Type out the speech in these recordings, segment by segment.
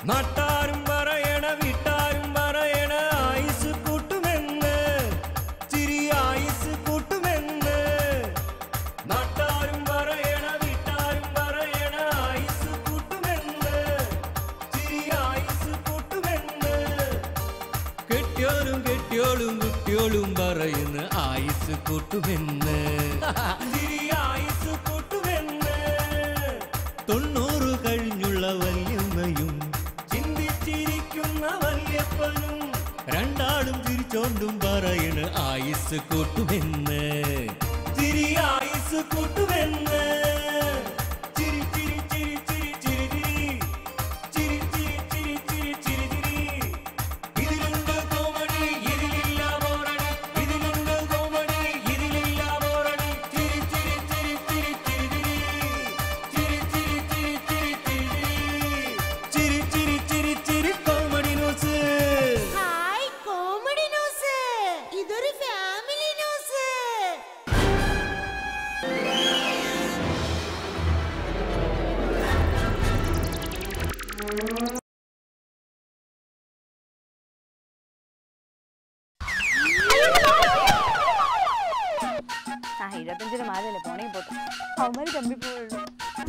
നാട്ടാരും പറയണ വീട്ടാരും പറയണ ആയുസ് കൂട്ടുമെന്ന് ചിരി ആയുസ് കൂട്ടുമെന്ന് നാട്ടാരും പറയണ വീട്ടാരും പറയണ ആയുസ് കൂട്ടുമെന്ന് ചിരി ആയുസ് കൂട്ടുമെന്ന് കെട്ടിയോളും കെട്ടിയോളും കുട്ടിയോളും പറയുന്ന ആയുസ് കൂട്ടുമെന്ന് ചിരി ആയുസ് കൂട്ടുമെന്ന് തൊണ്ണൂറ് കഴിഞ്ഞുള്ള വല്യമ്മയും ചിന്തിച്ചിരിക്കുന്ന വല്യപ്പനും രണ്ടാളും ചിരിച്ചോണ്ടും പറയണ ആയുസ് കൂട്ടുമെന്ന് ചിരി ആയുസ് കൂട്ടുമെന്ന് ചിരി ചിരി ചിരി ചിരി ചിരി ചിരി ചിരി ചിരി ചിരി ചിരി ചിരി ഇതിലുണ്ട് കോമഡി ഇതിലില്ല ബോറടി ഇതിലുണ്ട് കോമഡി ഇതിലില്ല ബോറടി ചിരി ചിരി ചിരി ചിരി ചിരി ചിരി ചിരി ചിരി ചിരി ചിരി ചിരി ചിരി ചിരി ചിരി comedy news hi comedy news ഇതൊരു ഫാമിലി ന്യൂസ് ആ ഇരുപത്തഞ്ചിന് മാലല്ലേ പോണേ പോട്ടെ അവന്മാര് തമ്പി പോയുള്ളൂ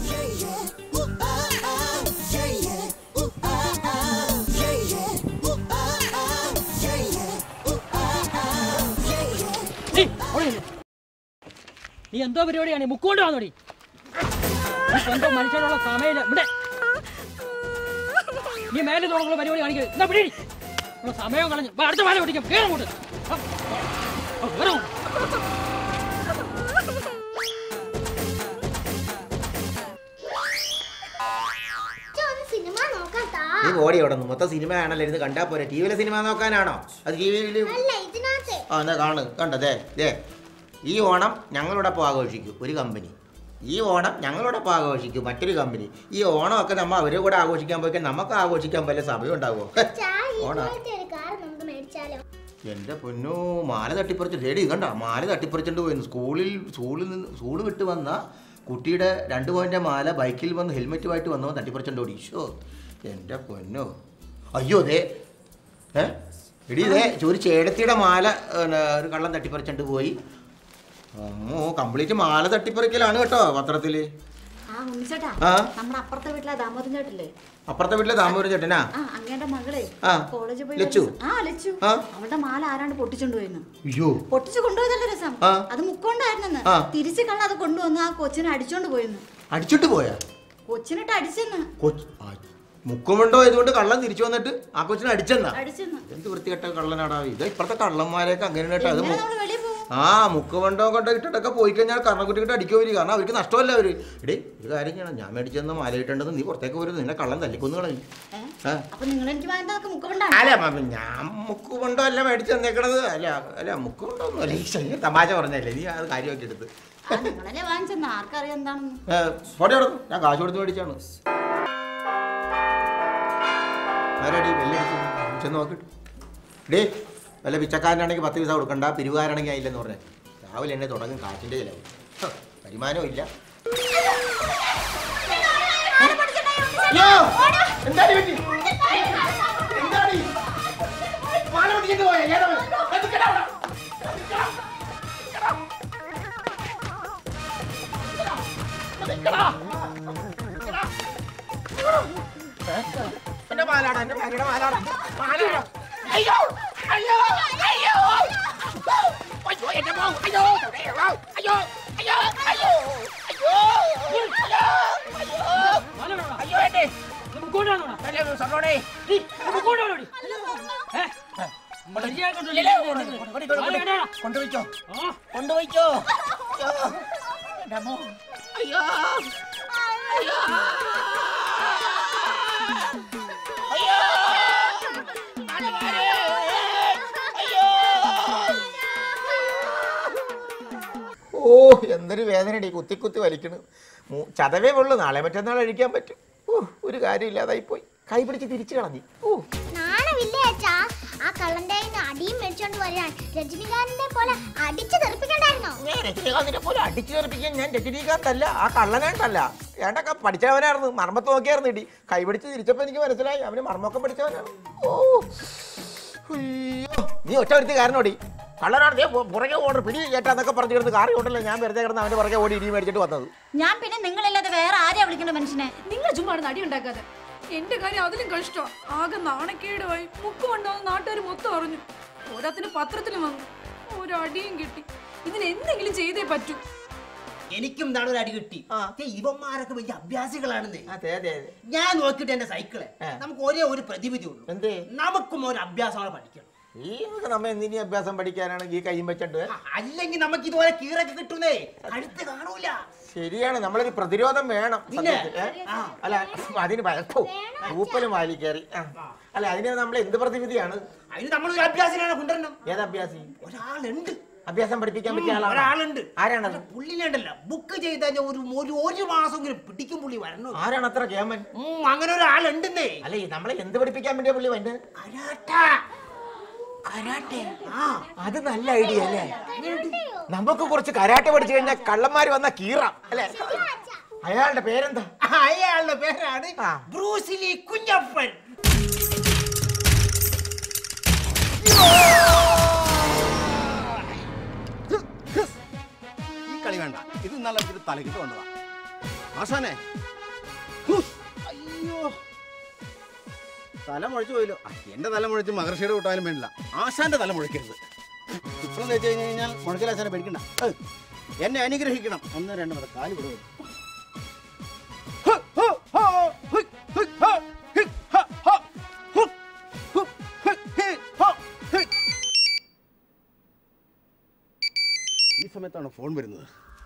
ഏയ്, അവിടെ നില്ല്. നീ എന്തോ പരിപാടിയാണ് മുക്കോണ്ട് വന്നോടി നീ സ്വന്തം മനുഷ്യനുള്ള സമയമില്ല ഇവിടെ നീ മേലെ തുടങ്ങുള്ള പരിപാടി കാണിക്കരുത് എന്നാ പിടി ഉള്ള സമയം കളഞ്ഞു വാ, അടുത്ത മാല പിടിക്കാം കേറും അങ്ങോട്ട് ആ, ആ, കേറ് അങ്ങോട്ട്. സിനിമ നോക്കാത്താ നീ ഓടി അവിടെ നിന്ന് മൊത്തം സിനിമ ആണല്ലോ ഇരുന്ന് കണ്ടാ പോരെ ടി വിയിലെ സിനിമ നോക്കാനാണോ അത് ടി വിയിൽ അല്ല ഇതിനകത്ത് ആ എന്നാ കാണ് കണ്ടതേ ദേ ഈ ഓണം ഞങ്ങളോടൊപ്പം ആഘോഷിക്കും ഒരു കമ്പനി ഈ ഓണം ഞങ്ങളോടൊപ്പം ആഘോഷിക്കും മറ്റൊരു കമ്പനി ഈ ഓണമൊക്കെ നമ്മൾ അവരുടെ കൂടെ ആഘോഷിക്കാൻ പോയി നമുക്ക് ആഘോഷിക്കാൻ വല്ല സമയം ഉണ്ടാവുമോ ചായ ഓണാ ഇതുപോലത്തെ ഒരു കാർ നമുക്ക് മേടിച്ചാലോ എൻ്റെ പൊന്നോ മാല തട്ടിപ്പറിച്ച് റെഡി കണ്ട മാല തട്ടിപ്പറിച്ചിട്ട് പോയിരുന്നു സ്കൂളിൽ സ്കൂളിൽ നിന്ന് സ്കൂൾ വിട്ട് വന്ന കുട്ടിയുടെ രണ്ട് പോയിൻ്റെ മാല ബൈക്കിൽ വന്ന് ഹെൽമെറ്റുമായിട്ട് വന്നവൻ തട്ടിപ്പറിച്ചിട്ട് ഓടി ഷോ എൻ്റെ പൊന്നോ അയ്യോ ദേ ഏ എടി ദേ ഒരു ചേടത്തിയുടെ മാല പിന്നെ, ഒരു കള്ളം തട്ടിപ്പറിച്ചിട്ട് പോയി അമ്മോ കംപ്ലീറ്റ് മാല തട്ടിപ്പറിക്കലാണ് കേട്ടോ പത്രത്തിൽ ആ ഉണ്ണിച്ചേട്ടാ ആ നമ്മുടെ അപ്പുറത്തെ വീട്ടിലെ ദാമോദരൻ ചേട്ടല്ലേ അപ്പുറത്തെ വീട്ടിലെ താമ്പൂര് ചേട്ടനാ ആ അങ്ങേന്റെ മകളെ ആ. കോളേജിൽ പോയി ലച്ചു? വരും. ആ ലച്ചു ആ. അവളുടെ മാല ആരാണ്ട് പൊട്ടിച്ചോണ്ട് പോയിന്ന് അയ്യോ പൊട്ടിച്ചു കൊണ്ടുപോയതല്ല രസം ആ. അത് മുക്കൊണ്ടായിരുന്നെന്ന് ആ. തിരിച്ച് കള്ള അത് കൊണ്ടുവന്ന് ആ കൊച്ചിനെ അടിച്ചോണ്ട് പോയിന്ന് അടിച്ചിട്ട് പോയാ കൊച്ചിനിട്ട് അടിച്ചെന്ന് കൊച്ച് ആ, മുക്കുമുണ്ടോ ഇതുകൊണ്ട് കള്ളം തിരിച്ചു വന്നിട്ട് ആ കൊച്ചിനെ അടിച്ചെന്നാ അടിച്ചെന്ന് എന്ത് വൃത്തികെട്ട കള്ളനാടാ ഇത് ഇപ്പഴത്തെ കള്ളന്മാരെയൊക്കെ അങ്ങനെ കേട്ടോ അത് എങ്ങനെ മു- നമ്മള് വെളിയിൽ പോകും ആ മുക്കുവണ്ടോ കൊണ്ട് ഇട്ടിട്ടൊക്കെ പോയി കഴിഞ്ഞാൽ കർണക്കുട്ടിക്കിട്ട് അടിക്കുമോ കാരണം അവർക്ക് നഷ്ടമല്ല അവര് എടേ ഒരു കാര്യം ചെയ്യണം ഞാൻ മേടിച്ചെന്ന് മാല ഇട്ടേണ്ടത് നീ പുറത്തേക്ക് വരുന്നത് നിന്നെ കള്ളം തല്ലിക്കൊന്നു കളയും ഏ? ആ. അപ്പൊ നിങ്ങൾ എനിക്ക് വാങ്ങുന്നതൊക്കെ മുക്കൊണ്ടാണ് അല്ല മ- ഞാൻ മുക്കുകൊണ്ടോ അല്ല മേടിച്ച് തന്നേക്കണത് അല്ല അല്ല മുക്കുകൊണ്ടോ ഒന്നും അല്ല ഈ ശല്യം തമാശ പറഞ്ഞല്ലേ നീ അത് കാര്യമാക്കി എടുത്ത് ആ നിങ്ങളല്ലേ വാങ്ങിച്ചെന്ന് ആർക്കറിയാം എന്താണെന്ന് ഫോട്ടോ എടുക്കും ഞാൻ കാശ് കൊടുത്ത് മേടിച്ചാണ് ആരാടി വെല്ലടിച്ചു ചെന്ന് നോക്കിട്ട് ഡേ വല്ല പിച്ചക്കാരനാണെങ്കിൽ പത്ത് പൈസ കൊടുക്കണ്ട പിരിവുകാരാണെങ്കിൽ ആയില്ലെന്ന് പറഞ്ഞേ രാവിലെ എന്നെ തുടങ്ങും കാറ്റിൻ്റെ ചിലവ് ഹ, വരുമാനവും ഇല്ല അയ്യോ! എന്താടി പറ്റി? എന്താടി? മാല പൊട്ടിച്ചിട്ട് പോയോ? ഏതവൻ? ഏ, നിക്കടാ അവിടെ. നിക്കടാ. നിക്കടാ. നിക്കടാ. നിക്കടാ. എന്റെ മാലാടാ എന്റെ ഭാര്യയുടെ മാലാടാ മാലാടാ അയ്യോ അയ്യോ അയ്യോ അയ്യോ എന്റെ മോ അയ്യോ അയ്യോ അയ്യോ അയ്യോ അയ്യോ അയ്യോ അയ്യോ മാല വേണോ? അയ്യോ എന്നെ ഇത് മുക്കോണ്ട് വന്നോടാ. അല്ലേ സ്വർണ്ണോടെ നീ, ഇത് മുക്കോണ്ട് വന്നോടി. ഏ? മര്യാദയ്ക്ക് കൊണ്ടുവരില്ല. മാല വേണ്ടാടാ. കൊണ്ടുപോയിക്കോ ആ, കൊണ്ടുപോയിക്കോ അയ്യോ എന്റെ അമ്മോ അയ്യോ അയ്യോ അയ്യോ ആനമാരെ! അയ്യോ ഓ എന്തൊരു വേദനയുടെ കുത്തി കുത്തി വലിക്കണ് മൂ- ചതവേ ഉള്ളു നാളെ മറ്റന്നാൾ അഴിക്കാൻ പറ്റും ഓ ഒരു കാര്യമില്ലാതായി പോയി കൈ പിടിച്ച് തിരിച്ചു കളഞ്ഞു ഓ നാണമില്ലേ അച്ഛാ ആ കള്ളന്റെ കയ്യിന്ന് അടിയും മേടിച്ചോണ്ട് വരാൻ രജനികാന്തിനെ പോലെ അടിച്ചു തെറിപ്പിക്കണ്ടായിരുന്നോ ഞാൻ രജനീകാന്തിനെ പോലെ അടിച്ചു തെറിപ്പിക്കാൻ ഞാൻ രജനീകാന്ത് അല്ല ആ കള്ളനായിട്ടല്ല ഏണ്ടൊക്കെ പഠിച്ചവനായിരുന്നു മർമ്മത്ത് നോക്കിയായിരുന്നു ഇടി കൈ പിടിച്ച് തിരിച്ചപ്പോ എനിക്ക് മനസ്സിലായി അവന് മർമ്മൊക്കെ പഠിച്ചവനാണ് ഓ അയ്യോ നീ ഒറ്റ വരുത്തി കാരണോടി കള്ളനാണ് ദേ പു- പുറകെ ഓർഡർ പിടി കേട്ടാന്നൊക്കെ പറഞ്ഞു കിടന്ന് കാറി ഓട്ടല്ലേ ഞാൻ വെറുതെ കിടന്ന് അവന്റെ പുറകെ ഓടി ഇടി മേടിച്ചിട്ട് വന്നത് ഞാൻ പിന്നെ നിങ്ങളില്ലാതെ വേറെ ആരെയാ വിളിക്കണ്ട മനുഷ്യനെ നിങ്ങൾ ചുമ്മാ അവിടെ നടി ഉണ്ടാക്കാതെ എന്റെ കാര്യം അതിലും കഷ്ടമാണ് ആകെ നാണക്കേടുമായി മുക്ക് കൊണ്ടാന്ന് നാട്ടുകാർ മൊത്തം അറിഞ്ഞു ഓരോത്തിന് പത്രത്തിലും വന്നു ഒരു അടിയും കിട്ടി ഇതിന് എന്തെങ്കിലും ചെയ്തേ പറ്റൂ എനിക്കും ഇതാണ് ഒരു അടി കിട്ടി ദേ, ഇവന്മാരൊക്കെ വലിയ അഭ്യാസികളാണെന്നേ അതെ അതെ അതെ ഞാൻ നോക്കിയിട്ട് എന്റെ സൈക്കിളെ ആ. നമുക്ക് ഒരേ ഒരു പ്രതിവിധി ഉള്ളൂ എന്തേ നമുക്കും ഒരു അഭ്യാസങ്ങൾ പഠിക്കണം ഈ നമ്മ എന്തിനീ അഭ്യാസം പഠിക്കാനാണ് ഈ കൈയും വെച്ചിട്ട് ആ, അല്ലെങ്കിൽ നമുക്ക് ഇതുപോലെ കീറൊക്കെ കിട്ടുന്നേ കഴുത്ത് കാണൂല ശരിയാണ് നമ്മളൊരു പ്രതിരോധം വേണം പിന്നെ? സത്യത്തിൽ, ഏ? ആ. അല്ല അതിന് വഴക്കോ ഊപ്പലും വാലി കയറി ആ. അല്ല അതിന് നമ്മൾ എന്ത് പ്രതിവിധിയാണ് അതിന് നമ്മളൊരു അഭ്യാസിനാണ് കൊണ്ടുവരണം ഏത് അഭ്യാസി ഒരാളുണ്ട് അഭ്യാസം പഠിപ്പിക്കാൻ പറ്റിയ ആളാണ് ഒരാളുണ്ട് ആരാണത് പുള്ളിനുണ്ടല്ല ബുക്ക് ചെയ്ത ഒരു ഒരു ഒരു മാസമെങ്കിലും പിടിക്കും പുള്ളി വരണം ആരാണ് അത്ര കേമൻ ഉം, അങ്ങനെ ഒരാളുണ്ടെന്നേ അല്ല ഈ നമ്മളെ എന്ത് പഠിപ്പിക്കാൻ വേണ്ടിയ പുള്ളി വന്നെ കരാട്ട കരാട്ടെ ആ അത് നല്ല ഐഡിയ അല്ലേ നമുക്ക് കുറച്ച് കരാട്ടെ പഠിച്ചു കഴിഞ്ഞാൽ കള്ളന്മാര് വന്ന കീറാം അല്ലേ അയാളുടെ പേരെന്താ അയാളുടെ പേരാണ് ആ. ബ്രൂസിലി കുഞ്ഞപ്പൻ ഈ കളി വേണ്ട ഇത് നല്ല ഒരു തലക്കിട്ട് കൊണ്ടതാ ആശാനെ ഹുസ്. അയ്യോ തല മുഴച്ചു പോയല്ലോ ആ, എന്റെ തല മുഴച്ച് മഹർഷിയുടെ വിട്ടാലും വേണ്ടില്ല ആശാന്റെ തല മുഴക്കരുത് ഇപ്പോഴും വെച്ച് കഴിഞ്ഞ് കഴിഞ്ഞാൽ മുഴക്കൽ ആശാനെ പേടിക്കണ്ട ഏയ്, എന്നെ അനുഗ്രഹിക്കണം ഒന്ന് രണ്ട് മത കാല് വിടുക ഈ സമയത്താണ് ഫോൺ വരുന്നത്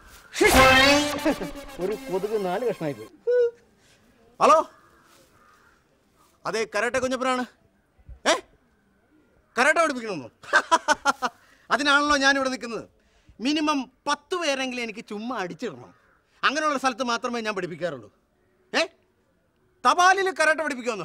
ഒരു കൊതുക് നാല് കഷ്ണമായി പോയി ഹലോ അതെ കരാട്ടെ കുഞ്ഞപ്പനാണ് ഏ കരാട്ടെ പഠിപ്പിക്കണമെന്നോ അതിനാണല്ലോ ഞാനിവിടെ നിൽക്കുന്നത് മിനിമം പത്ത് പേരെങ്കിലും എനിക്ക് ചുമ്മാ അടിച്ചിടണം അങ്ങനെയുള്ള സ്ഥലത്ത് മാത്രമേ ഞാൻ പഠിപ്പിക്കാറുള്ളൂ ഏ തപാലിൽ കരാട്ടെ പഠിപ്പിക്കുമെന്നോ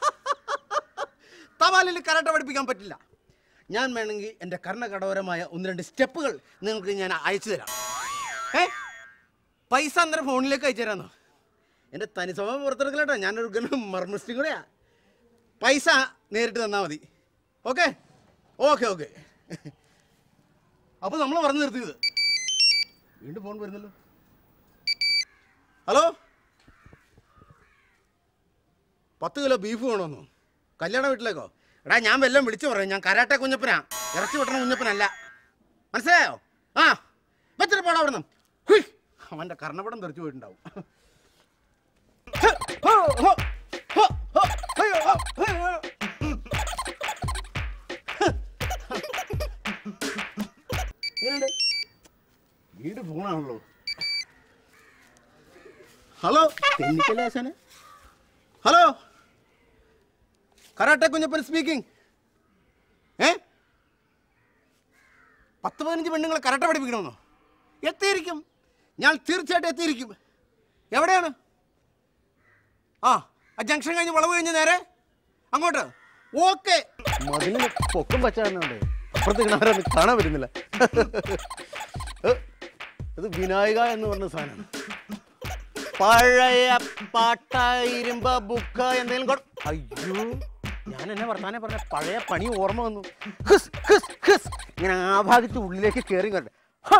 തപാലിൽ കരാട്ടെ പഠിപ്പിക്കാൻ പറ്റില്ല ഞാൻ വേണമെങ്കിൽ എൻ്റെ കർണകടോരമായ ഒന്ന് രണ്ട് സ്റ്റെപ്പുകൾ നിങ്ങൾക്ക് ഞാൻ അയച്ചു തരാം ഏ പൈസ അന്നേരം ഫോണിലേക്ക് അയച്ചു തരാമെന്നോ എൻ്റെ തനി സ്വഭാവം പുറത്തെടുക്കലട്ടോ ഞാനൊരു ഗണം മർമ്മിസ്റ്റും കൂടെയാ പൈസ നേരിട്ട് തന്നാൽ മതി ഓക്കെ ഓക്കെ ഓക്കെ അപ്പോൾ നമ്മൾ പറഞ്ഞു നിർത്തിയത് വീണ്ടും ഫോൺ വരുന്നല്ലോ ഹലോ പത്ത് കിലോ ബീഫ് വേണമെന്നോ കല്യാണ വീട്ടിലേക്കോ എടാ ഞാൻ വല്ലതും വിളിച്ചു പറയാം ഞാൻ കരാട്ടെ കുഞ്ഞപ്പനാ ഇറച്ചി വെട്ടണ കുഞ്ഞപ്പനല്ല മനസ്സിലായോ ആ വെച്ചിട്ട് പോടാ അവിടുന്ന് ഹുയ്. അവന്റെ കർണപടം തെറിച്ചു പോയിട്ടുണ്ടാവും എങ്ങനെയുണ്ട്? വീട് ഫോണാണല്ലോ ഹലോ തെന്നിക്കല്ലേ ആശാനെ ഹലോ കരാട്ടെ കുഞ്ഞപ്പൻ സ്പീക്കിംഗ് ഏ പത്ത് പതിനഞ്ച് പെണ്ണുങ്ങളെ കരാട്ടെ പഠിപ്പിക്കണമെന്നോ എത്തിയിരിക്കും ഞാൻ തീർച്ചയായിട്ടും എത്തിയിരിക്കും എവിടെയാണ് ആ ആ ജംഗ്ഷൻ കഴിഞ്ഞ് വളവ് കഴിഞ്ഞ് നേരെ അങ്ങോട്ട് ഓക്കെ മതിലിന് പൊക്കം പറ്റാന്നുണ്ട് അപ്പുറത്ത് കിണാരൊന്നും കാണാൻ പറ്റുന്നില്ല ഏ, ഇത് വിനായക എന്ന് പറഞ്ഞ സാധനമാണ് പഴയ പാട്ട ഇരുമ്പ് ബുക്ക് എന്തെങ്കിലും കൊ- അയ്യോ ഞാൻ എന്നെ വർത്താനെ പറഞ്ഞ പഴയ പണി ഓർമ്മ വന്നു ഹിസ്, ഹിസ്, ഹിസ്. ഇങ്ങനെ ആഭാഗത്ത് ഉള്ളിലേക്ക് കയറി കണ്ടു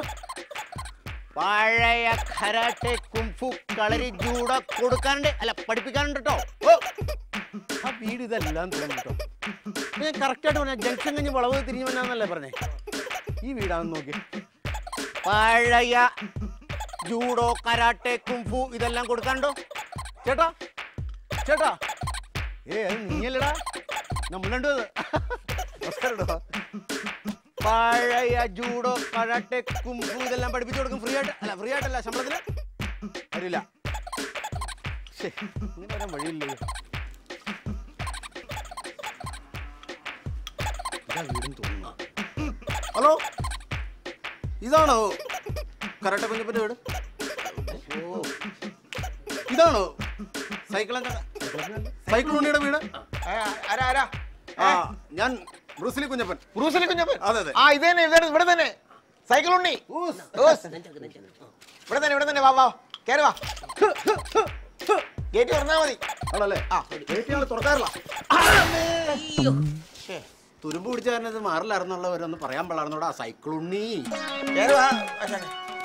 പഴയ കരാട്ടെ കുംഫു കളരി ജൂഡ കൊടുക്കാനുണ്ട് അല്ല പഠിപ്പിക്കാനുണ്ട് കേട്ടോ ഓ ആ വീട് ഇതെല്ലാം തോന്നുന്നു കേട്ടോ ഞാൻ കറക്റ്റായിട്ട് പറഞ്ഞ ജംഗ്ഷൻ കഴിഞ്ഞ് വളവ് തിരിഞ്ഞു വന്നാന്നല്ലേ പറഞ്ഞേ ഈ വീടാണെന്ന് നോക്കി പഴയ ജൂഡോ കരാട്ടെ കുംഫു ഇതെല്ലാം കൊടുക്കാനുണ്ടോ ചേട്ടാ ചേട്ടാ ഏ അത് നീയല്ലടാ നമ്മളുണ്ടോ നമസ്കാരം കേട്ടോ പഴയ ജൂഡോ കരാട്ടെ കുംഫു ഇതെല്ലാം പഠിപ്പിച്ചു കൊടുക്കും ഫ്രീ ആയിട്ട് അല്ല ഫ്രീ ആയിട്ടല്ല ശമ്പളത്തിന് അറിയില്ല ശ്ശേ, ഇങ്ങനെ വരാൻ വഴിയില്ലല്ലോ ഇതാ വീടും തോന്നുന്നു ഹലോ ഇതാണോ കരാട്ടെ കുഞ്ഞപ്പൻ്റെ വീട് ഓ ഇതാണോ സൈക്കിൾ എന്താ സൈക്കിൾ ഉണ്ണിയുടെ വീട് ആരാ ആരാ ആ ഞാൻ ബ്രൂസിലി കുഞ്ഞപ്പൻ ബ്രൂസിലി കുഞ്ഞപ്പൻ അതെ, അതെ. ആ ഇത് തന്നെ ഇത് തന്നെ, ഇവിടെ തന്നെ സൈക്കിൾ ഉണ്ണി ഊസ്. ഊസ്. ഇവിടെ തന്നെ ഇവിടെ തന്നെ വാ വാ കയറി വാ ഗേറ്റ് തുറന്നാ മതി ആണല്ലേ ആ ഗേറ്റ് ഞങ്ങൾ തുറക്കാറില്ല ശ്ശേ, തുരുമ്പ് പിടിച്ച കാരണം ഇത് മാറില്ലായിരുന്നുള്ളവരൊന്ന് പറയാൻ പാടായിരുന്നോടാ സൈക്കിളുണ്ണി കയറി വാ ആശാനെ.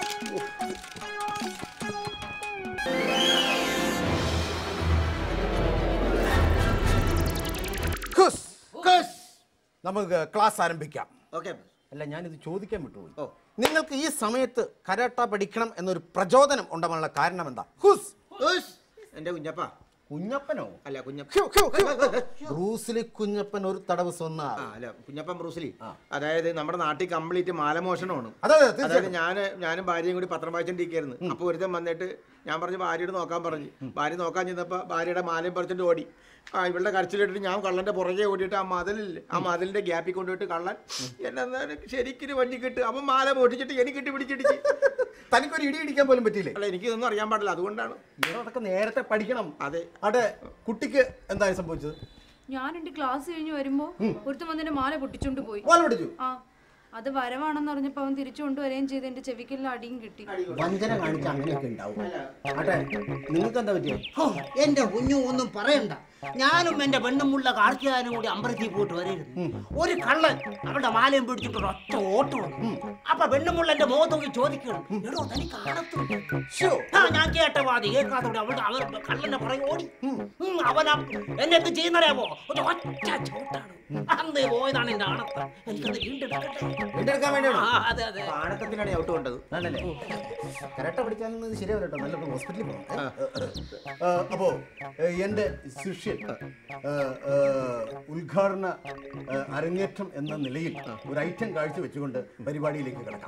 ഖുസ്, ഖുസ്. നമുക്ക് ക്ലാസ് ആരംഭിക്കാം ഓക്കെ അല്ല ഞാനിത് ചോദിക്കാൻ വിട്ടുപോയി ഓ. നിങ്ങൾക്ക് ഈ സമയത്ത് കരാട്ട പഠിക്കണം എന്നൊരു പ്രചോദനം ഉണ്ടാവാനുള്ള കാരണം എന്താ ഹുസ് ഉസ്. എന്റെ കുഞ്ഞപ്പ കുഞ്ഞപ്പനോ അല്ല കുഞ്ഞപ്പ ഹ്യു, ഹ്യു, ഹ്യു. ബ്രൂസിലി കുഞ്ഞപ്പൻ ഒരു തടവ് സ്വന്ന ആ അല്ല കുഞ്ഞപ്പൻ ബ്രൂസിലി അതായത് നമ്മുടെ നാട്ടിൽ കംപ്ലീറ്റ് മാലമോഷണമാണ് അതെ അതെ അതായത് തീർച്ചയായിട്ടും ഞാൻ ഞാനും ഭാര്യയും കൂടി പത്രം വായിച്ചോണ്ടിരിക്കായിരുന്നു അപ്പൊ ഒരുത്തൻ വന്നിട്ട് ഞാൻ പറഞ്ഞു ഭാര്യയോട് നോക്കാൻ പറഞ്ഞു ഭാര്യ നോക്കാൻ ചെന്നപ്പോ ഭാര്യയുടെ മാലയും പറിച്ചിട്ട് ഓടി ആ ഇവളുടെ കരച്ചിലിട്ടിട്ട് ഞാൻ കള്ളന്റെ പുറകെ ഓടിയിട്ട് ആ മതിലില്ലേ ആ മതിലിന്റെ ഗ്യാപ്പിൽ കൊണ്ടുപോയിട്ട് കള്ളൻ എന്നെ ശരിക്കും വണ്ടി കിട്ട് അവൻ മാല പൊട്ടിച്ചിട്ട് എനിക്ക് കിട്ടി പിടിച്ചിടിച്ച് തനിക്കൊരു ഇടി ഇടിക്കാൻ പോലും പറ്റിയില്ലേ അല്ല എനിക്കിതൊന്നും അറിയാൻ പാടില്ല അതുകൊണ്ടാണ് ഇവരതൊക്കെ നേരത്തെ പഠിക്കണം അതെ അതെ കുട്ടിക്ക് എന്താണ് സംഭവിച്ചത് ഞാൻ എന്റെ ക്ലാസ് കഴിഞ്ഞ് വരുമ്പോ ഒരുത്തൻ വന്നെ മാല പൊട്ടിച്ചോണ്ട് പോയി വാല പിടിച്ചു ആ അത് വരവാണെന്ന് അറിഞ്ഞപ്പോ അവൻ തിരിച്ചു കൊണ്ടുവരികയും ചെയ്ത് എന്റെ ചെവിക്കെല്ലാം അടിയും കിട്ടി വഞ്ചന കാണിച്ച അങ്ങനെയൊക്കെ ഉണ്ടാവും ആട്ടെ നിങ്ങൾക്ക് എന്താ പറ്റിയത് ഹോ, എന്റെ കുഞ്ഞു ഒന്നും പറയണ്ട ഞാനും എന്റെ പെണ്ണുമുള്ള കാർത്തികാനും കൂടി അമ്പലത്തിൽ പോയിട്ട് വരരുത് ഒരു കള്ളൻ അവളുടെ മാലയും പിടിച്ചിട്ട് ഒരു ഒറ്റ ഓട്ടം അപ്പൊ പെണ്ണുമുള്ള എന്റെ മുഖത്ത് നോക്കി ചോദിക്കണം എടോ തനിക്ക് കാണത്തുണ്ടോ ആ ഞാൻ കേട്ട വാതി കേൾക്കാത്തോടെ അവളുടെ അവർ കള്ളന്റെ പുറകെ ഓടി ഉം, അവൻ ആ- എന്നെ എന്ത് ചെയ്യുന്നറിയാമോ ഒരു ഒറ്റ ചോട്ടാണ് അന്ന് പോയതാണ് എന്റെ ആണത്ത് എനിക്കത് വീണ്ടെടുക്കട്ടെ വീണ്ടെടുക്കാൻ വേണ്ടിയാണോ ആ, അതെ അതെ ആണക്കത്തിനാണ് ഔട്ട് കൊണ്ടത് ആണല്ലേ കരാട്ട പഠിക്കാനൊന്നും ശരിയാവില്ല കേട്ടോ നല്ല ഹോസ്പിറ്റലിൽ പോകണം ഏ? ഏ, അപ്പോ ഏ, എന്റെ ശിഷ്യൻ ഏ, ഏ, ഉദ്ഘാടന ഏ, അരങ്ങേറ്റം എന്ന നിലയിൽ ഒരു ഐറ്റം കാഴ്ച വെച്ചുകൊണ്ട് പരിപാടിയിലേക്ക് കിടക്കാം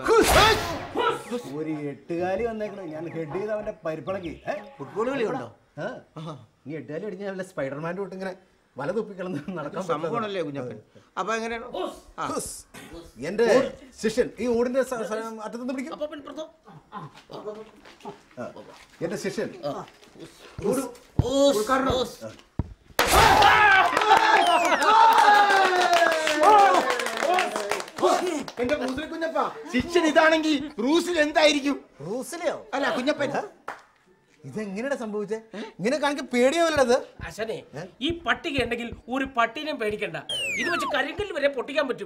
ഒരു എട്ടുകാലി വന്നേക്കണം ഞാൻ ഹെഡ് ചെയ്ത് അവന്റെ പരിപ്പളക്കി ഫുട്ബോൾ കളി ഉണ്ടോ നീ എട്ടുകാലി അടിഞ്ഞ വല്ല സ്പൈഡർമാൻ്റെ തൊട്ട് ഇങ്ങനെ വല തുപ്പിക്കളന്ന് നടക്കാൻ പറ്റില്ല. സംഭവമാണല്ലേ കുഞ്ഞപ്പൻ അപ്പൊ എങ്ങനെയാണ് ആ ഹുസ്. എന്റെ ശിഷ്യൻ ഈ ഊടിന്റെ സ- സ- അറ്റത്തുനിന്ന് പിടിക്കും ആ. എന്റെ ശിഷ്യൻ എന്റെ ബ്രൂസിൽ കുഞ്ഞപ്പ ശിക്ഷൻ ഇതാണെങ്കിൽ ബ്രൂസിൽ എന്തായിരിക്കും റൂസിലെയോ അല്ല കുഞ്ഞപ്പൻ ഇതെങ്ങനെയാണ് സംഭവിച്ചേ ഇങ്ങനെ കാണിക്കാൻ പേടിയാവല്ലത് അശനെ ഈ പട്ടിക ഉണ്ടെങ്കിൽ ഒരു പട്ടീനെയും പേടിക്കണ്ട ഇത് വെച്ച് കരിങ്കല്ല് വരെ പൊട്ടിക്കാൻ പറ്റും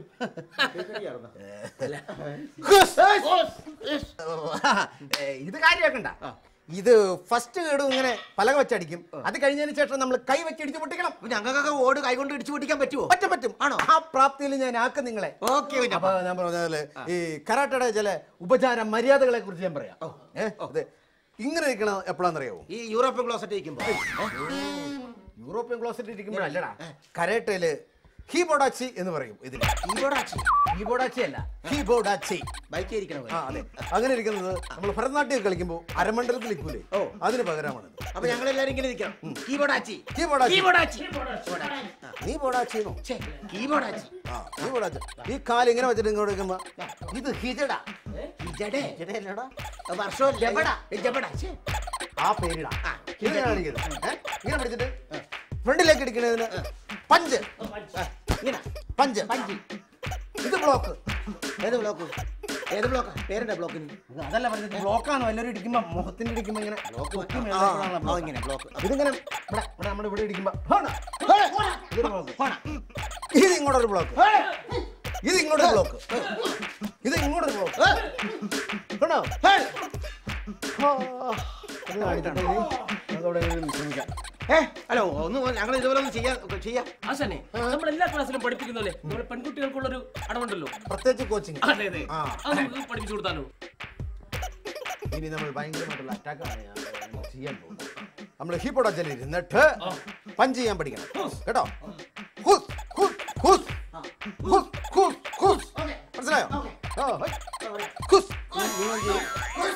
ഇത് കാര്യമാക്കണ്ട ഇത് ഫസ്റ്റ് കേടും ഇങ്ങനെ പലക വെച്ചടിക്കും അത് കഴിഞ്ഞതിന് ശേഷം നമ്മൾ കൈ വെച്ചടിച്ച് പൊട്ടിക്കണം ഞങ്ങൾക്കൊക്കെ ഓട് കൈകൊണ്ട് ഇടിച്ചു പൊട്ടിക്കാൻ പറ്റുമോ പറ്റും പറ്റും ആണോ ആ പ്രാപ്തിയിൽ ഞാൻ ആക്കും നിങ്ങളെ ഓക്കെ അപ്പൊ ഞാൻ പറഞ്ഞ ഈ കരാട്ടയുടെ ചില ഉപചാര മര്യാദകളെ കുറിച്ച് ഞാൻ പറയാം ഏ, അതെ ഇങ്ങനെ ഇരിക്കണം എപ്പോഴാണെന്നറിയാവോ ഈ യൂറോപ്യൻ ക്ലോസറ്റ് ഇരിക്കുമ്പോ യൂറോപ്യൻ ക്ലോസറ്റ് ഇരിക്കുമ്പോഴല്ലടാ കരാട്ടയില് ഹീബോഡാച്ചി എന്ന് പറയും ഇതിന് കീബോർഡാച്ചി ഹീബോഡാച്ചി അല്ല ഹീബോഡാച്ചി ബൈക്ക് ഇരിക്കണം ആ അതെ അങ്ങനെ ഇരിക്കുന്നത് നമ്മൾ ഭരതനാട്യം കളിക്കുമ്പോൾ അരമണ്ഡലത്തിൽ നിൽക്കൂലേ ഓ. അതിന് പകരമാണ് അപ്പൊ ഞങ്ങൾ എല്ലാരും ഇങ്ങനെ ഇരിക്കണം കീബോർഡാച്ചി ഹീബോഡാച്ചി കീബോർഡാച്ചി നീ ബോഡാച്ചിന്നോ ഛേ, കീബോർഡാച്ചി ആ നീ ബോഡാച്ചി ഈ കാല് ഇങ്ങനെ വെച്ചിട്ട് ഇങ്ങോട്ട് വെക്കുമ്പോ ഇത് ഹിജഡ ഇജടേ ഹിജഡയല്ലടാ വർഷമല്ല ജബട. ജബട ഛേ. ആ പേരിടാ ഇത് കാണിക്കുന്നത് ഏ? ഇങ്ങനെ പിടിച്ചിട്ട് ഫ്രണ്ടിലേക്ക് ഇടിക്കുന്നതിന് പഞ്ച് ഇങ്ങനെ പഞ്ച് ഇത് ബ്ലോക്ക് ഏത് ബ്ലോക്ക് ഏത് ബ്ലോക്കാ പേരെന്താ ബ്ലോക്കിന് അതല്ല പറഞ്ഞത് ബ്ലോക്കാണോ എല്ലാവരും ഇടിക്കുമ്പോ മുഖത്തിന്റെ ഇടിക്കുമ്പോ ഇങ്ങനെ കുത്തി മേലെ ആ, കൊള്ളാനുള്ള ആ, block. ഇങ്ങനെ ബ്ലോക്ക് ഇതിങ്ങനെ ഇവിടെ ഇവിടെ നമ്മുടെ ഇവിടെ ഇടിക്കുമ്പോ ഹോണ, ഇതൊരു block. ഇത് ഇങ്ങോട്ടൊരു ബ്ലോക്ക് ഇത് ഇങ്ങോട്ടൊരു ബ്ലോക്ക് ഇത് ഇങ്ങോട്ടൊരു ബ്ലോക്ക് കണ്ടോ ആ, ഇത് കാണിച്ചിട്ട് ഇനി നമുക്ക് അവിടെ ഇങ്ങനെ വിശ്രമിക്കാം ഏ ഹലോ ഒന്ന് ഞങ്ങൾ ഇതുപോലെ ഒന്ന് ചെയ്യാം ചെയ്യാം ആശാനെ നമ്മൾ എല്ലാ ക്ലാസ്സിലും പഠിപ്പിക്കുന്നല്ലേ നമ്മുടെ പെൺകുട്ടികൾക്കുള്ളൊരു അടവുണ്ടല്ലോ പ്രത്യേകിച്ച് കോച്ചിങ് അതെ അതെ ആ. അത് നമുക്ക് പഠിപ്പിച്ചു കൊടുത്താലോ ഇനി നമ്മൾ ഭയങ്കരമായിട്ടുള്ള അറ്റാക്കാണ് ചെയ്യാൻ പോകുന്നത് നമ്മൾ ഹീപ്പോടാച്ചൽ ഇരുന്നിട്ട് പഞ്ച് ചെയ്യാൻ പഠിക്കണം കേട്ടോ ഹുസ്, ഹുസ്, ഹുസ്. ഹുസ്, ഹുസ്, ഹുസ്. മനസ്സിലായോ ആ, ഹൈ. ഹുസ്. നിങ്ങൾ ചെയ്യ്.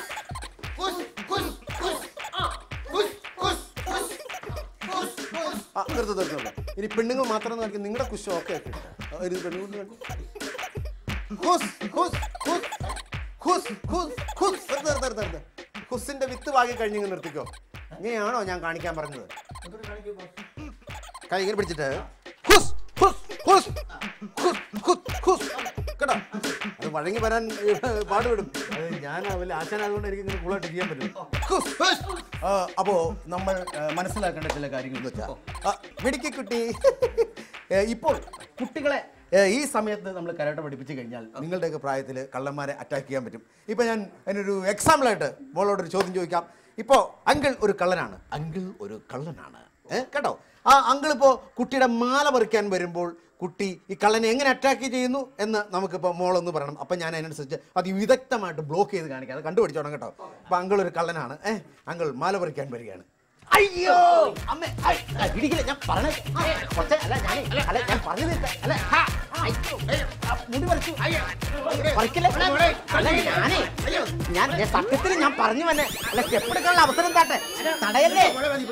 ആ, നിർത്ത്, നിർത്ത്, നിർത്ത്. ഇനി പെണ്ണുങ്ങൾ മാത്രം കാണിക്കും നിങ്ങളുടെ കുശം ഒക്കെ ആക്കി പെണ്ണുങ്ങൾ കാണിക്കും ഹുസ്, ഹുസ്, ഹുസ്. ഹുസ്, ഹുസ്, ഹുസ്. നിർത്ത്, നിർത്ത്, നിർത്ത്, നിർത്ത്. ഹുസിന്റെ വിത്ത് വാങ്ങി കഴിഞ്ഞ് ഇങ്ങ് നിർത്തിക്കോ ഇങ്ങനെയാണോ ഞാൻ കാണിക്കാൻ പറഞ്ഞത് കൈ ഇങ്ങനെ പിടിച്ചിട്ട് ഹുസ്, ഹുസ്, ഹുസ്, ഹുസ്, ഹുസ്, ഹുസ്. കേട്ടോ അത് വഴങ്ങി വരാൻ ഏഹ്, പാടുപെടും അത് ഞാൻ വലിയ ആശാനായതുകൊണ്ട് എനിക്ക് ഇങ്ങനെ കൂളായിട്ട് ചെയ്യാൻ പറ്റും ആ, അപ്പോ നമ്മൾ ആ, മനസ്സിലാക്കേണ്ട ചില കാര്യങ്ങൾ എന്ന് വെച്ചാൽ മെഡിക്കുട്ടി ഇപ്പോൾ കുട്ടികളെ ഏ, ഈ സമയത്ത് നമ്മൾ കരാട്ട പഠിപ്പിച്ചു കഴിഞ്ഞാൽ നിങ്ങളുടെയൊക്കെ പ്രായത്തിൽ കള്ളന്മാരെ അറ്റാക്ക് ചെയ്യാൻ പറ്റും ഇപ്പൊ ഞാൻ അതിനൊരു എക്സാമ്പിളായിട്ട് മോളോടൊരു ചോദ്യം ചോദിക്കാം ഇപ്പോൾ അങ്കിൾ ഒരു കള്ളനാണ് അങ്കിൾ ഒരു കള്ളനാണ് ഏ, കേട്ടോ ആ അങ്കിൾ ഇപ്പോൾ കുട്ടിയുടെ മാല പറിക്കാൻ വരുമ്പോൾ കുട്ടി ഈ കള്ളനെ എങ്ങനെ അറ്റാക്ക് ചെയ്യുന്നു എന്ന് നമുക്കിപ്പോൾ മോളൊന്ന് പറയണം അപ്പം ഞാൻ അതിനനുസരിച്ച് അതിവിദഗ്ധമായിട്ട് ബ്ലോക്ക് ചെയ്ത് കാണിക്കാം അത് കണ്ടുപിടിച്ചോണം കേട്ടോ അപ്പം അങ്കിൾ ഒരു കള്ളനാണ് ഏ അങ്കിൾ മാല പറിക്കാൻ വരികയാണ് അയ്യോ അമ്മ ഇടിക്കില്ല ഞാൻ പറഞ്ഞ കുറച്ച് അല്ല ഞാനേ അല്ല ഞാൻ പറഞ്ഞു തീർക്കാം അല്ല ഹാ, അയ്യോ, ഏയ്, ആ, മുടി പറിച്ചു പറിക്കില്ലേ അല്ല ഞാനേ ഞാൻ ഞാൻ സത്യത്തിൽ ഞാൻ പറഞ്ഞു വന്നെ അല്ല സ്റ്റെപ്പെടുക്കാനുള്ള അവസരം താട്ടെ തടയല്ലേ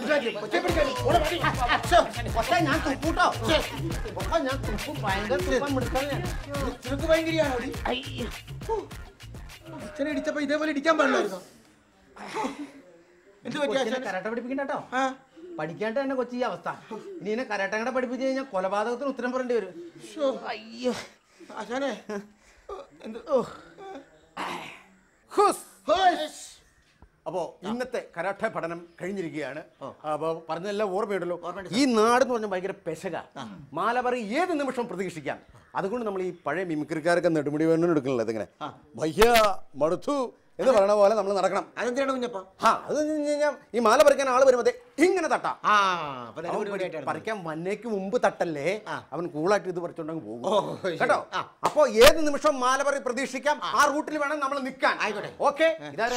കൊച്ചേ, ഞാൻ തുപ്പൂട്ടോ കൊച്ചേ, ഞാൻ തുപ്പും ഭയങ്കര തുപ്പാൻ മിടുക്കനാ ഞാൻ. നിനക്ക് ഭയങ്കരയാണോ അയ്യോ അച്ഛനെ ഇടിച്ചപ്പോ ഇതേപോലെ ഇടിക്കാൻ പാടില്ലായിരുന്നു എന്ത് പറ്റി കൊച്ചിനെ അച്ഛനെ? കരാട്ട പഠിപ്പിക്കണ്ട കേട്ടോ ആ. പഠിക്കാണ്ട് തന്നെ കൊച്ചി ഈ അവസ്ഥ ഇനി ഇതിനെ കരാട്ട കൂടെ പഠിപ്പിച്ചു കഴിഞ്ഞാൽ കൊലപാതകത്തിന് ഉത്തരം പറയേണ്ടി വരും ശ്ശോ. അയ്യോ ആശാനെ എന്ത് ഹുസ്. ഹോയ്. അപ്പോ ഇന്നത്തെ കരാട്ട പഠനം കഴിഞ്ഞിരിക്കുകയാണ് അപ്പോ പറഞ്ഞതെല്ലാം ഓർമ്മയുണ്ടല്ലോ ഈ നാട് എന്ന് പറഞ്ഞാൽ ഭയങ്കര പെശക മാലപറി ഏത് നിമിഷം പ്രതീക്ഷിക്കാം അതുകൊണ്ട് നമ്മൾ ഈ പഴയ മിമിക്രിക്കാരൊക്കെ നെടുമുടി വേണം എടുക്കണല്ലോ ഇതിങ്ങനെ ഭയ്യ മടുത്തു എന്ന് പറയണ പോലെ നമ്മൾ നടക്കണം അതെന്തിനാണ് കുഞ്ഞപ്പ ആ അത് കഴിഞ്ഞ് കഴിഞ്ഞാൽ ഈ മാല പറിക്കാൻ ആള് വരുമ്പോൾ ദേ ഇങ്ങനെ തട്ടാം ആ അപ്പൊ അവൻ നെടുമുടി വേണ്ടിയിട്ടായിരുന്നു. പറിക്കാൻ വന്നേക്ക് മുമ്പ് തട്ടല്ലേ അവൻ കൂളായിട്ട് ഇത് പറിച്ചോണ്ടങ്ങ് പോകും ഓ, ശരി. കേട്ടോ ആ. അപ്പോ ഏത് നിമിഷം മാലപറി പ്രതീക്ഷിക്കാം ആ റൂട്ടിൽ വേണം നമ്മൾ നിൽക്കാൻ ആയിക്കോട്ടെ. ഓക്കെ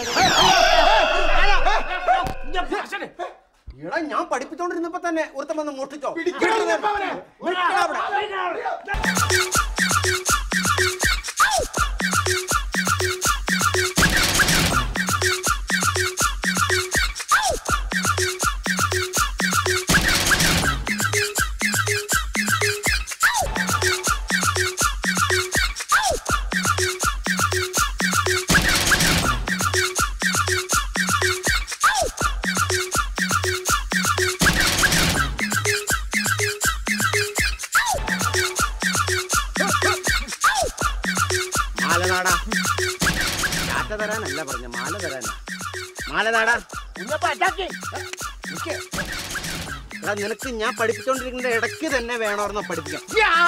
എടാ ഞാൻ പഠിപ്പിച്ചോണ്ടിരുന്നപ്പോ തന്നെ ഒരുത്തം വന്ന് മോഷ്ടിച്ചോ നിൽക്കടാ അവിടെ. മാല നാടാ ചാറ്റ തരാനല്ല പറഞ്ഞ മാല തരാനാ മാല നാടാ നിക്ക്. എടാ നിനക്ക് ഞാൻ പഠിപ്പിച്ചോണ്ടിരിക്കുന്ന ഇടയ്ക്ക് തന്നെ വേണമായിരുന്നോ പഠിപ്പിക്കാം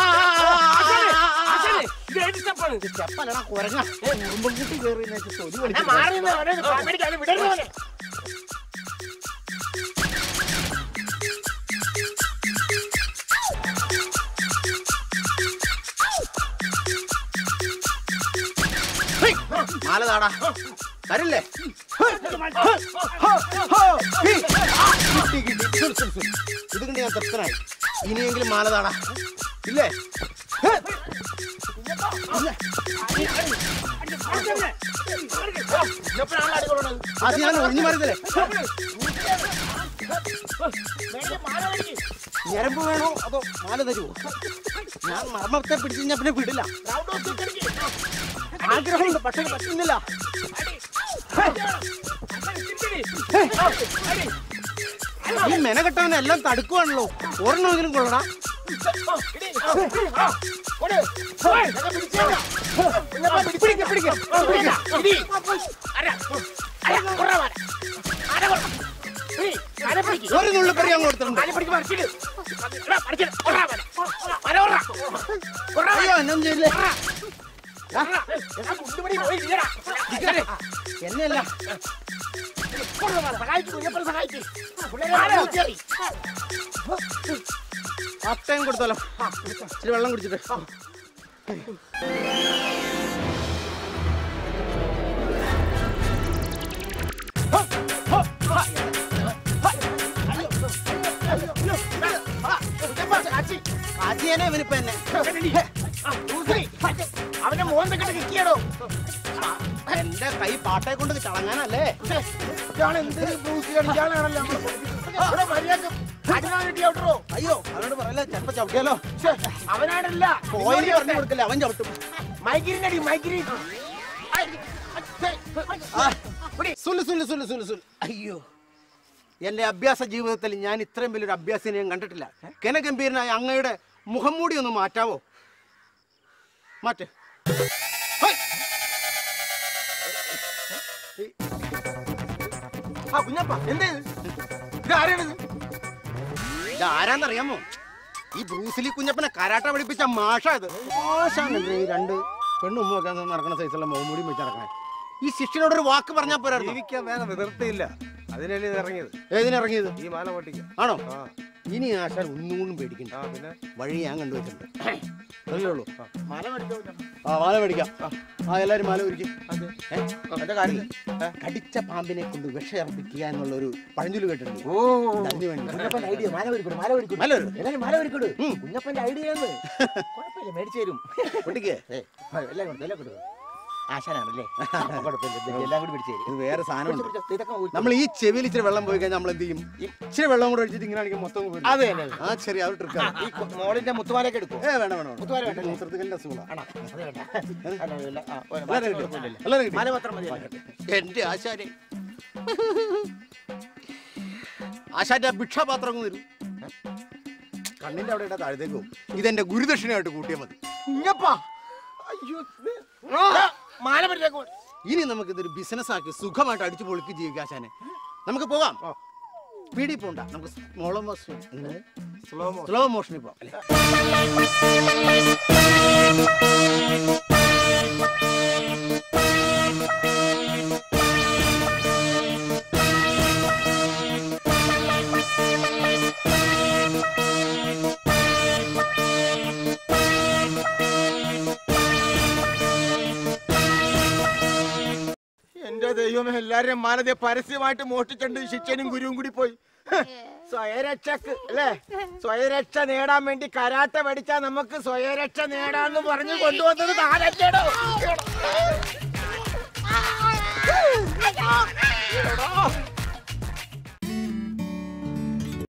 സ്റ്റെപ്പല്ലടാ കുരങ്ങ ഉറുമ്പുംകുട്ടി കയറി തൊലി വലിച്ചു മാല താടാ തരില്ലേ കിട്ടി, കിട്ടി. സുൽ, സുൽ, സുൽ. ഇത് കണ്ട് ഞാൻ തൃപ്തനായി ഇനിയെങ്കിലും മാല താടാ ഇല്ലേ അത് ഞാൻ ഒഴിഞ്ഞു മരുന്നില്ലേ ഞരമ്പ് വേണോ അതോ മാല തരുമോ ഞാൻ മർമ്മത്തെ പിടിച്ച് ഞാൻ പിന്നെ വിടില്ല ആഗ്രഹമുണ്ട് പക്ഷെ പറ്റുന്നില്ല ഈ മെനകെട്ടവനെല്ലാം തടുക്കുവാണല്ലോ ഒരെണ്ണമെങ്കിലും കൊള്ളടാ പിടിക്ക, പിടിക്ക, പിടിക്ക. ഒരു നുള്ളിപ്പറി അങ്ങ് കൊടുത്തിട്ടുണ്ട് അയ്യോ എന്നൊന്നും ചെയ്യില്ലേ എന്നെയല്ല അട്ടയും കൊടുത്തല്ലോ ഇച്ചിരി വെള്ളം കുടിച്ചിട്ട് കാച്ചിയനെ ഇവനിപ്പ എന്നെ അവന്റെ മോൻ തെക്കിട്ട് കിട്ടിയാടോ എന്റെ കൈ പാട്ടെ കൊണ്ട് ചളങ്ങാനല്ലേ ഇയാൾ എന്തൊരു ബ്രൂസ് ഇയാളാണല്ലോ അവിടെ മര്യാദ അതിനാണ് കിട്ടിയോട്ടോ അയ്യോ അവനോട് പറയല്ലേ ചെലപ്പോ ചവിട്ടിയാലോ അവനാണല്ല പോയി പറഞ്ഞു കൊടുക്കല്ലേ അവൻ ചവിട്ടും മൈഗ്രീൻ അടി മൈഗ്രീൻ ആ, സുലു സുലു സുലു സുലു സുലു അയ്യോ എന്റെ അഭ്യാസ ജീവിതത്തിൽ ഞാൻ ഇത്രയും വലിയൊരു അഭ്യാസിനെ ഞാൻ കണ്ടിട്ടില്ല കനഗംഭീരനായ അങ്ങയുടെ മുഖം മൂടി ഒന്ന് മാറ്റാവോ മാറ്റ് ആ കുഞ്ഞപ്പ എന്തേ ഇത് ആരാണിത് ഇത് ആരാന്നറിയാമോ ഈ ബ്രൂസിലി കുഞ്ഞപ്പനെ കരാട്ട പഠിപ്പിച്ച മാഷ ഇത് മാഷാണല്ലേ ഈ രണ്ട് പെണ്ണും ഒക്കെ നടക്കുന്ന സൈസുള്ള മുടി വെച്ച് നടക്കണേ ഈ ശിഷ്യനോട് ഒരു വാക്ക് പറഞ്ഞാൽ പോരായിരുന്നു ജീവിക്കാൻ വേറെ നിവൃത്തിയില്ല അതിനല്ലേ ഇത് ഇറങ്ങിയത് ഏതിനിറങ്ങിയത് ഈ മാല പൊട്ടിക്കാൻ ആണോ ആ ഇനി ആശാൻ ഒന്നുകൊണ്ടും പേടിക്കണ്ട ആ പിന്നെ വഴി ഞാൻ കണ്ടുവച്ചിട്ടുണ്ട് അതല്ലേ ഉള്ളൂ മാല മേടിക്കാം ആ മാല മേടിക്കാം ആ എല്ലാരും മാല ഒരുക്കി എന്താ കാര്യം കടിച്ച പാമ്പിനെ കൊണ്ട് വിഷയർപ്പിക്കുക എന്നുള്ള ഒരു പഴഞ്ചൊല്ലി കേട്ടിട്ടുണ്ട് ഓ അതിന് വേണ്ടി കുഞ്ഞപ്പന്റെ ഐഡിയ മാല ഒരുക്കൊടു മാല ഒരുക്കൊടു മാല ഒരുക്ക്. എല്ലാരും മാല ഒരുക്കൊടു കുഞ്ഞപ്പന്റെ ഐഡിയ ആണ് കുഴപ്പമില്ല മേടിച്ചു തരും പൊട്ടിക്കേ എല്ലാം കൊടുത്തു എല്ലാം കൊടുത്തു ആശാനാണല്ലേ കുഴപ്പമില്ല ഇത് എല്ലാം കൂടി പിടിച്ചു ഇത് തരും വേറെ സാധനമുണ്ട് ഇതൊക്കെ ഊറ്റി. നമ്മൾ ഈ ചെവിയിൽ ഇച്ചിരി വെള്ളം പോയി കഴിഞ്ഞാൽ നമ്മൾ എന്ത് ചെയ്യും ഇച്ചിരി വെള്ളം കൂടെ ഒഴിച്ചിട്ട് ഇങ്ങനെ ആണെങ്കിൽ മൊത്തം പോയി അത് തന്നെ ആ ശരി അത് ട്രിക്കാണ് ഈ കൊ- മോളിന്റെ മുത്തുമാലയൊക്കെ എടുക്കും ഏ വേണം വേണം മുത്തുമാല വേണ്ടല്ലേ? മൂത്രത്തിക്കലിന്റെ അസുഖമാണ് ആണോ അത് വേണ്ട അല്ല, അല്ല, ആ, ഓ, എല്ലാവരും ബാക്കി കിട്ടിയോ? കുഴപ്പമില്ലല്ലോ. എല്ലാവരും കിട്ടിയോ? മാല മാത്രം മതി എന്റെ ആശാരെ ആശാന്റെ ഭിക്ഷാപാത്രം അങ്ങ് തരും കണ്ണിന്റെ അവിടെ ഇടാ താഴത്തേക്ക് പോകും ഇതെന്റെ ഗുരുദക്ഷിണയായിട്ട് കൂട്ടിയാൽ മതി കുഞ്ഞപ്പാ അയ്യോ ഇത്. ആ, മാല പിടിച്ചേക്കോ ഇനി നമുക്ക് ഇതൊരു ബിസിനസ് ആക്കി സുഖമായിട്ട് അടിച്ചു പൊളിക്ക് ജീവിക്കാം ആശാനെ നമുക്ക് പോകാം പീടി പോണ്ട നമുക്ക് സ്മോളോ മോഷൻ സ്ലോ സ്ലോ മോഷനിൽ പോകാം അല്ലേ എന്റെ ദൈവമേ എല്ലാരും മാലതെ പരസ്യമായിട്ട് മോഷ്ടിച്ചിട്ടുണ്ട് ശിക്ഷനും ഗുരുവും കൂടി പോയി സ്വയരക്ഷക്ക് അല്ലേ സ്വയരക്ഷ നേടാൻ വേണ്ടി കരാട്ട പഠിച്ചാൽ നമുക്ക് സ്വയരക്ഷ നേടാന്ന് പറഞ്ഞു കൊണ്ടുവന്നത് താനല്ലേടോ എടോ.